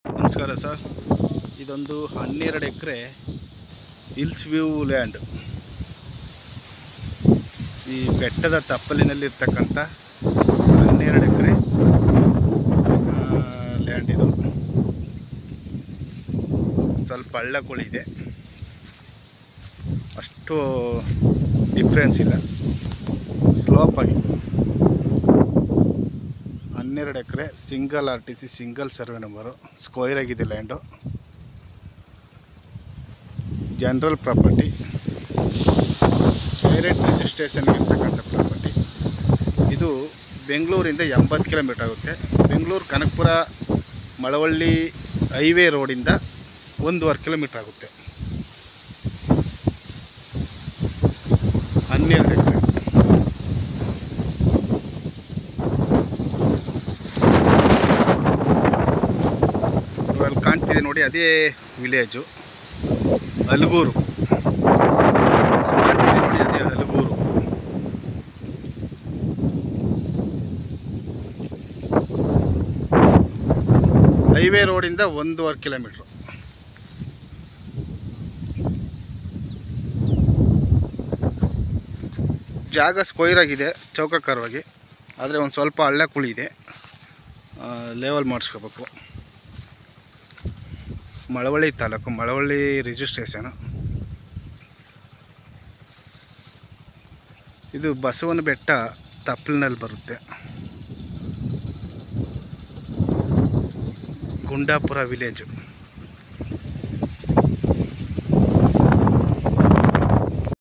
ನಮಸ್ಕಾರ ಸರ್ ಇದೊಂದು ಹನ್ನೆರಡು ಎಕರೆ ಹಿಲ್ಸ್ ವ್ಯೂ ಲ್ಯಾಂಡ್ ಈ ಬೆಟ್ಟದ ತಪ್ಪಲಿನಲ್ಲಿರ್ತಕ್ಕಂಥ ಹನ್ನೆರಡು ಎಕರೆ ಲ್ಯಾಂಡ್ ಇದು ಸ್ವಲ್ಪ ಹಳ್ಳಗಳಿದೆ ಅಷ್ಟು ಡಿಫ್ರೆನ್ಸ್ ಇಲ್ಲ ಸ್ಲೋಪ್ ಆಗಿ ಹನ್ನೆರಡು acre single R T C single survey number square ಆಗಿದೆ ಲ್ಯಾಂಡು ಜನರಲ್ ಪ್ರಾಪರ್ಟಿ ಡೈರೆಕ್ಟ್ ರಿಜಿಸ್ಟ್ರೇಷನ್ಗೆ ಇರ್ತಕ್ಕಂಥ ಪ್ರಾಪರ್ಟಿ ಇದು ಬೆಂಗಳೂರಿಂದ ಎಂಬತ್ತು ಕಿಲೋಮೀಟರ್ ಆಗುತ್ತೆ ಬೆಂಗಳೂರು ಕನಕಪುರ ಮಳವಳ್ಳಿ ಹೈವೇ ರೋಡಿಂದ ಒಂದೂವರೆ ಕಿಲೋಮೀಟರ್ ಆಗುತ್ತೆ ಹನ್ನೆರಡು ಎಕರೆ ಅಲ್ಲಿ ಕಾಣ್ತಿದೆ ನೋಡಿ ಅದೇ ವಿಲೇಜು ಅಲಗೂರು ಕಾಣ್ತಿದೆ ನೋಡಿ ಅದೇ ಅಲಗೂರು ಹೈವೇ ರೋಡಿಂದ ಒಂದೂವರೆ ಕಿಲೋಮೀಟ್ರು ಜಾಗ ಸ್ಕ್ವೈರ್ ಆಗಿದೆ ಚೌಕಾಕಾರವಾಗಿ ಆದರೆ ಒಂದು ಸ್ವಲ್ಪ ಹಳ್ಳ ಕುಳಿ ಇದೆ ಲೆವೆಲ್ ಮಾಡಿಸ್ಕೋಬೇಕು ಮಳವಳ್ಳಿ ತಾಲೂಕು ಮಳವಳ್ಳಿ ರಿಜಿಸ್ಟ್ರೇಷನು ಇದು ಬಸವನ ಬೆಟ್ಟ ತಪ್ಪಲಿನಲ್ಲಿ ಬರುತ್ತೆ ಗುಂಡಾಪುರ ವಿಲೇಜು